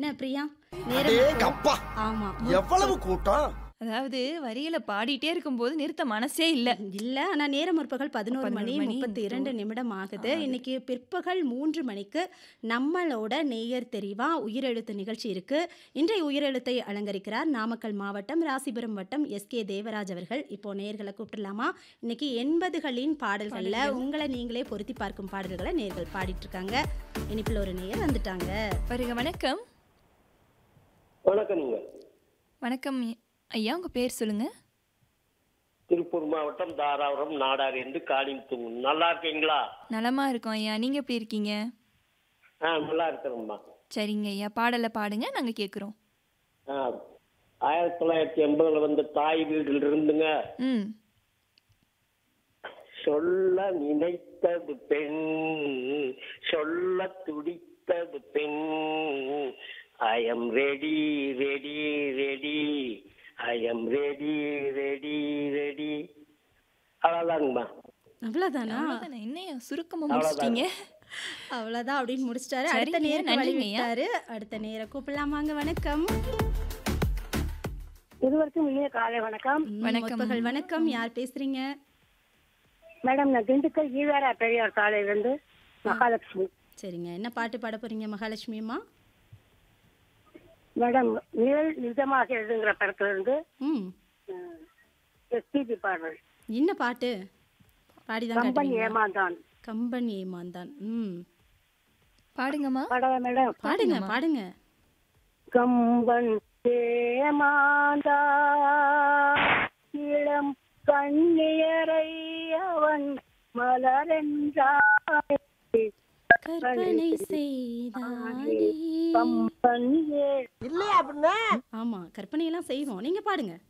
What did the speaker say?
என்ன பிரியா நேரம் டேய் அப்பா ஆமா எவ்வளவு கூட்டம் அதாவது வரியில பாடிட்டே இருக்கும்போது நிறுத்த மனசே இல்ல இல்ல ஆனா நேரம் முற்பகல் பதினோரு மணி 11 மணி, முப்பத்தி இரண்டு நிமிடம் ஆகுது இன்னைக்கு பிற்பகல் மூன்று மணிக்கு நம்மளோட நேயர் தெரிவா உயிரெழுத்து நிகழ்ச்சி இருக்கு இன்றைய உயிரெழுத்தை அலங்கரிக்கிறார் நாமக்கல் மாவட்டம் ராசிபுரம் வட்டம் எஸ் கே தேவராஜ் அவர்கள் இப்போ நேயர்களை கூப்பிடலாமா இன்னைக்கு எண்பதுகளின் பாடல்கள்ல உங்களை நீங்களே பொருத்தி பார்க்கும் பாடல்களை நேயர்கள் பாடிட்டு இருக்காங்க இனிப்புல ஒரு நேயர் வந்துட்டாங்க வருக வணக்கம் வணக்கம்ங்க வணக்கம் ஐயா உங்க பேர் சொல்லுங்க திருப்பூர் மாவட்டம் தாராபுரம் நாடார் என்று காளிமுத்து நல்லா இருக்கீங்களா நலமா இருக்கோம் ஐயா நீங்க எப்படி இருக்கீங்க ஆ நல்லா இருக்கிறோம்மா சரிங்க ஐயா பாடலை பாடுங்க நாங்க கேக்குறோம் ஆ ஆயிரத்தி தொள்ளாயிரத்தி எண்பதுல வந்து தாய் வீட்டில் இருந்துங்க ம் சொல்ல நினைத்தது பெண் சொல்ல துடித்தது பெண் I am ready ready ready I am ready ready ready அவ்வளோதாங்கம்மா அவ்வளவுதானா அவ்வளவுதானே என்னையா சுருக்கமா முடிச்சிட்டீங்க அவ்வளவுதான் அப்படின்னு முடிச்சிட்டாரு சரிங்க, அடுத்த நேரம் வழி நன்றிங்க ஐயா. விட்டாரு அடுத்த நேரம் கூப்பிடலாமாங்க வணக்கம் இருவருக்கும் இனிய காலை வணக்கம் ம், வணக்கம். முற்பகல் வணக்கம் யார் பேசுறீங்க மேடம் நான் திண்டுக்கல் ஈவேரா பெரியார் காலையிலிருந்து மகாலட்சுமி சரிங்க என்ன பாட்டு பாட போறீங்க மகாலட்சுமி அம்மா மேடம் நிழல் நிஜமாக எழுதுங்கிற படத்துல இருந்து ம் எஸ்பிபி பாடல் என்ன பாட்டு பாடிதான் கம்பன் காட்டுவீங்களா? ஏமாந்தான் கம்பன் ஏமாந்தான் ம் பாடுங்கம்மா பாடவா மேடம் பாடுங்க பாடுங்க கம்பன் ஏமாந்தா இளம் கண்ணியரை அவன் மலரென்றாய் கற்பனை செய்தானே கம்பன் ஏ ஆமா கற்பனை எல்லாம் செய்வோம் நீங்க பாடுங்க